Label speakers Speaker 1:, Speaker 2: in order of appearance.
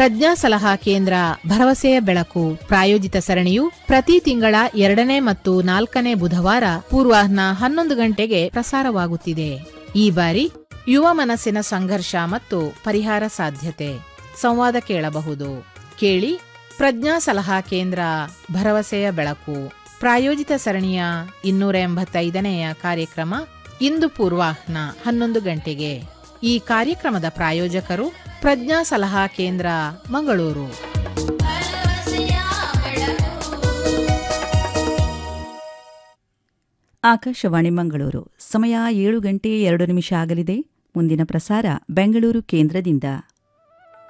Speaker 1: ಪ್ರಜ್ಞಾ ಸಲಹಾ ಕೇಂದ್ರ ಭರವಸೆಯ ಬೆಳಕು ಪ್ರಾಯೋಜಿತ ಸರಣಿಯು ಪ್ರತಿ ತಿಂಗಳ ಎರಡನೇ ಮತ್ತು ನಾಲ್ಕನೇ ಬುಧವಾರ ಪೂರ್ವಾಹ್ನ ಹನ್ನೊಂದು ಗಂಟೆಗೆ ಪ್ರಸಾರವಾಗುತ್ತಿದೆ ಈ ಬಾರಿ ಯುವ ಮನಸ್ಸಿನ ಸಂಘರ್ಷ ಮತ್ತು ಪರಿಹಾರ ಸಾಧ್ಯತೆ ಸಂವಾದ ಕೇಳಬಹುದು ಕೇಳಿ ಪ್ರಜ್ಞಾ ಸಲಹಾ ಕೇಂದ್ರ ಭರವಸೆಯ ಬೆಳಕು ಪ್ರಾಯೋಜಿತ ಸರಣಿಯ ಇನ್ನೂರ ಎಂಬತ್ತೈದನೆಯ ಕಾರ್ಯಕ್ರಮ ಇಂದು ಪೂರ್ವಾಹ್ನ ಹನ್ನೊಂದು ಗಂಟೆಗೆ ಈ ಕಾರ್ಯಕ್ರಮದ ಪ್ರಾಯೋಜಕರು ಪ್ರಜ್ಞಾ ಸಲಹಾ ಕೇಂದ್ರ ಮಂಗಳೂರು
Speaker 2: ಆಕಾಶವಾಣಿ ಮಂಗಳೂರು ಸಮಯ ಏಳು ಗಂಟೆ ಎರಡು ನಿಮಿಷ ಆಗಲಿದೆ ಮುಂದಿನ ಪ್ರಸಾರ ಬೆಂಗಳೂರು ಕೇಂದ್ರದಿಂದ